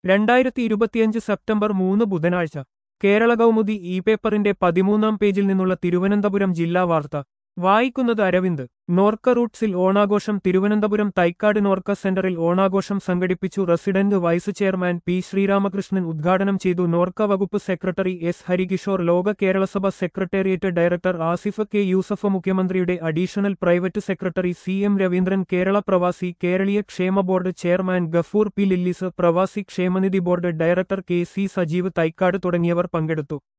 രണ്ടായിരത്തി ഇരുപത്തിയഞ്ച് സെപ്റ്റംബർ മൂന്ന് ബുധനാഴ്ച കേരള കൗമുദി ഇ പേപ്പറിന്റെ പതിമൂന്നാം പേജിൽ നിന്നുള്ള തിരുവനന്തപുരം ജില്ലാ വാർത്ത വായിക്കുന്നത് അരവിന്ദ് നോർക്ക റൂട്ട്സിൽ ഓണാഘോഷം തിരുവനന്തപുരം തൈക്കാട് നോർക്ക സെന്ററിൽ ഓണാഘോഷം സംഘടിപ്പിച്ചു resident vice chairman P Sreeramakrishnan ഉദ്ഘാടനം ചെയ്തു നോർക്ക വകുപ്പ് secretary S Harikishore Loka Kerala Sabha secretariat director Asif K Yusuf മുഖ്യമന്ത്രിയുടെ additional private secretary C M Raveendran Kerala പ്രവാസി കേരളീയ ക്ഷേമ board chairman Gafoor P Lillis പ്രവാസി ക്ഷേമനിധി board director K C Sajeev Thycaud തുടങ്ങിയവർ പങ്കെടുത്തു